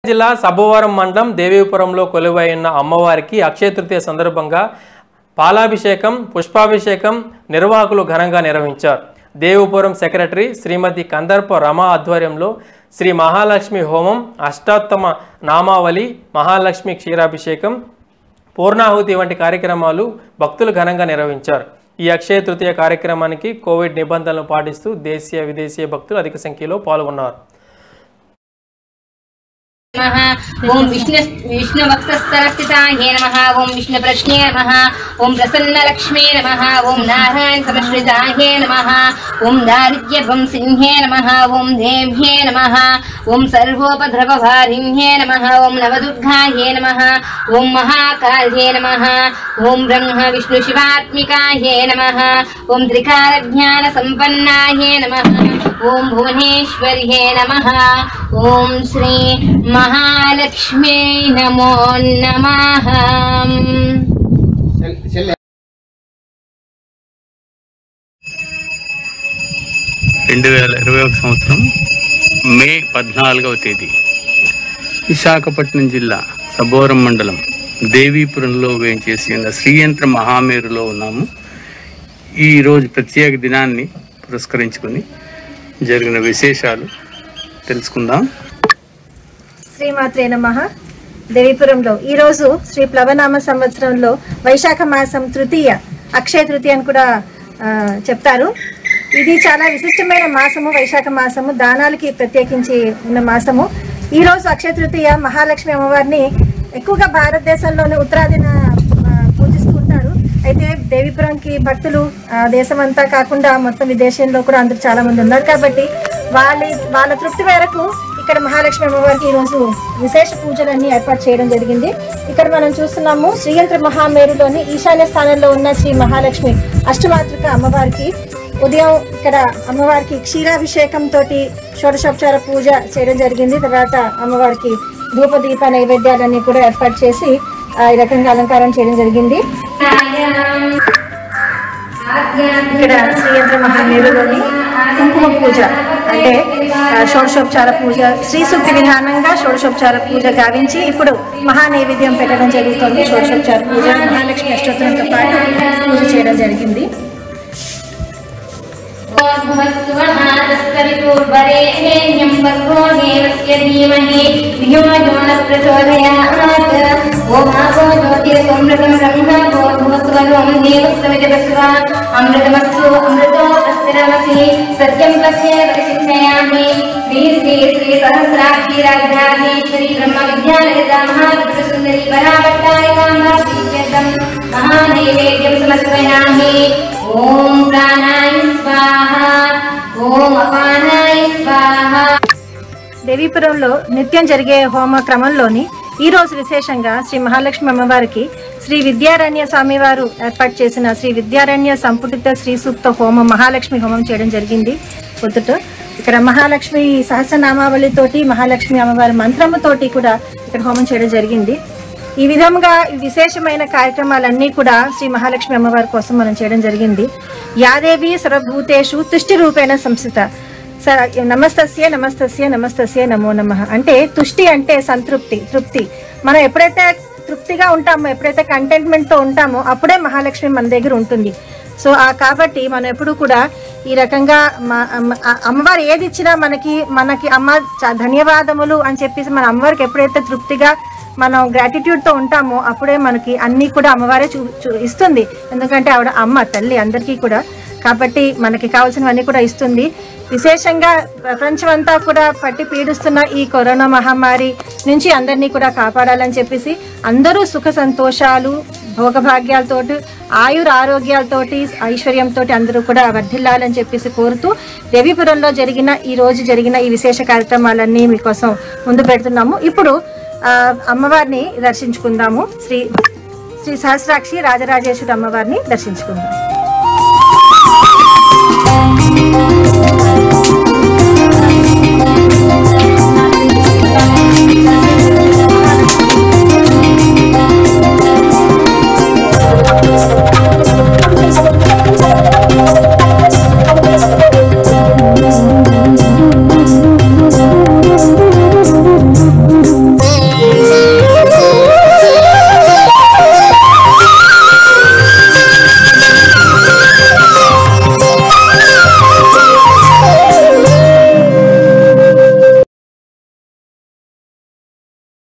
జిల్లా సబ్బవరం మండలం దేవీపురంలో కొలువైన అమ్మవారికి అక్షయ తృతీయ సందర్భంగా పాలాభిషేకం పుష్పాభిషేకం నిర్వాహకులు ఘనంగా నిర్వహించారు దేవీపురం సెక్రటరీ శ్రీమతి కందర్ప రమ ఆధ్వర్యంలో శ్రీ మహాలక్ష్మి హోమం అష్టాత్తమ నామావళి మహాలక్ష్మి క్షీరాభిషేకం పూర్ణాహుతి వంటి కార్యక్రమాలు భక్తులు ఘనంగా నిర్వహించారు ఈ అక్షయ తృతీయ కార్యక్రమానికి కోవిడ్ నిబంధనలు పాటిస్తూ దేశీయ విదేశీయ భక్తులు అధిక సంఖ్యలో పాల్గొన్నారు नमः ॐ विष्णु विष्णुवक्षस्थलस्थिताय नमः ॐ विष्णुप्रश्ने नमः ॐ प्रसन्नलक्ष्मे नमः ॐ नारायणसमश्रिताय नमः ॐ दारिद्र्यवंसिंहे नमः ॐ देव्ये नमः ॐ सर्वोपद्रवभारिण्ये नमः ॐ नवदुर्गाय नमः ॐ महाकाल्ये नमः ॐ ब्रह्म विष्णुशिवात्मिकाय नमः ॐ त्रिकालज्ञानसम्पन्नाय नमः ॐ भुवनेश्वर्ये नमः ॐ श्री महालक्ष्म्यै नमो नमः రెండు వేల ఇరవై ఒక సంవత్సరం మే పద్నాలుగవ తేదీ విశాఖపట్నం జిల్లా సబోరం మండలం దేవీపురంలో వేయించేసి ఉన్న శ్రీయంత్ర మహామేరులో ఉన్నాము ఈ రోజు ప్రత్యేక దినాన్ని పురస్కరించుకుని జరిగిన విశేషాలు తెలుసుకుందాం శ్రీమాత్రే నమ దేవీపురంలో ఈరోజు శ్రీ ప్లవనామ సంవత్సరంలో వైశాఖ మాసం తృతీయ అక్షయ తృతీయ అని కూడా ఆ, చెప్తారు ఇది చాలా విశిష్టమైన మాసము వైశాఖ మాసము దానాలకి ప్రత్యేకించి ఉన్న మాసము ఈ రోజు అక్షయ తృతీయ మహాలక్ష్మి అమ్మవారిని ఎక్కువగా భారతదేశంలోని ఉత్తరాదిన ఆ, పూజిస్తూ ఉంటారు అయితే దేవీపురంకి భక్తులు ఆ, దేశమంతా కాకుండా మొత్తం విదేశంలో కూడా అందరూ చాలా మంది ఉన్నారు కాబట్టి వాళ్ళ వాళ్ళ తృప్తి మేరకు ఇక్కడ మహాలక్ష్మి అమ్మవారికి ఈరోజు విశేష పూజలన్నీ ఏర్పాటు చేయడం జరిగింది ఇక్కడ మనం చూస్తున్నాము శ్రీయంత్ర మహామేరులోని ఈశాన్య స్థానంలో ఉన్న శ్రీ మహాలక్ష్మి అష్టమాతృక అమ్మవారికి ఉదయం ఇక్కడ అమ్మవారికి క్షీరాభిషేకం తోటి షోడశోపచార పూజ చేయడం జరిగింది తర్వాత అమ్మవారికి ధూప దీప నైవేద్యాలన్నీ కూడా ఏర్పాటు చేసి ఆ, ఈ రకంగా అలంకారం చేయడం జరిగింది ఇక్కడ శ్రీయంత్ర మహామేరులోని కుంకుమ పూజ అంటే ఆ, షోడశోపచార పూజ శ్రీ సూక్తి విధానంగా షోడశోపచార పూజ గావించి ఇప్పుడు మహా నైవేద్యం పెట్టడం జరుగుతుంది షోడశోపచార పూజ మహాలక్ష్మి అష్టోత్తరంతో పాటు పూజ చేయడం జరిగింది ूर्वरेण्यं वर्गो देवस्य धीमहि धियो यो न प्रचोदयात् ओमागो ज्योतिरसमृतं ब्रह्म भूत्वं देवस्वमिजपस्व अमृतमस्तु अमृतो अस्तिरमसि सत्यं पश्ये परिशिक्षयामि श्री श्री श्री सहस्राक्षी राजराजेश्वरी ब्रह्मविद्यालयिता महाविष्णुसुन्दरी परावट्टारिकाम्बा श्रीचन्द्रं महानैवेद्यं समर्पयामि ॐ प्राणाय स्वाहा ॐ अपानाय स्वाहा దేవీపురంలో నిత్యం జరిగే హోమ క్రమంలోని ఈ రోజు విశేషంగా శ్రీ మహాలక్ష్మి అమ్మవారికి శ్రీ విద్యారణ్య స్వామి వారు ఏర్పాటు చేసిన శ్రీ విద్యారణ్య సంపుటిత శ్రీ సూక్త హోమం మహాలక్ష్మి హోమం చేయడం జరిగింది పొద్దుట ఇక్కడ మహాలక్ష్మి సహస్రనామావళితోటి మహాలక్ష్మి అమ్మవారి మంత్రముతోటి కూడా ఇక్కడ హోమం చేయడం జరిగింది ఈ విధంగా ఈ విశేషమైన కార్యక్రమాలన్నీ కూడా శ్రీ మహాలక్ష్మి అమ్మవారి కోసం మనం చేయడం జరిగింది యాదేవి సర్వభూతేషు తుష్టి రూపేణ సంస్థిత స- నమస్తస్య నమస్తస్య నమస్తస్య నమో నమ అంటే తుష్టి అంటే సంతృప్తి తృప్తి మనం ఎప్పుడైతే తృప్తిగా ఉంటామో ఎప్పుడైతే కంటెంట్మెంట్ తో ఉంటామో అప్పుడే మహాలక్ష్మి మన దగ్గర ఉంటుంది సో ఆ కాబట్టి మనం ఎప్పుడు కూడా ఈ రకంగా మా- అమ్మ- ఆ అమ్మవారు ఏది ఇచ్చినా మనకి మనకి అమ్మ చ- ధన్యవాదములు అని చెప్పేసి మన అమ్మవారికి ఎప్పుడైతే తృప్తిగా మనం గ్రాటిట్యూడ్ తో ఉంటామో అప్పుడే మనకి అన్ని కూడా అమ్మవారే చూ చూ- ఇస్తుంది ఎందుకంటే ఆవిడ అమ్మ తల్లి అందరికీ కూడా కాబట్టి మనకి కావాల్సినవన్నీ కూడా ఇస్తుంది విశేషంగా ప్రపంచం అంతా కూడా పట్టి పీడిస్తున్న ఈ కరోనా మహమ్మారి నుంచి అందరినీ కూడా కాపాడాలని చెప్పేసి అందరూ సుఖ సంతోషాలు భోగభాగ్యాలతోటి ఆయుర ఆరోగ్యాలతోటి ఐశ్వర్యంతో అందరూ కూడా వర్ధిల్లాలని చెప్పేసి కోరుతూ దేవీపురంలో జరిగిన ఈ రోజు జరిగిన ఈ విశేష కార్యక్రమాలన్నీ మీకోసం ముందు పెడుతున్నాము ఇప్పుడు ఆ, అమ్మవారిని దర్శించుకుందాము శ్రీ శ్రీ సహస్రాక్షి రాజరాజేశ్వరి అమ్మవారిని దర్శించుకుందాం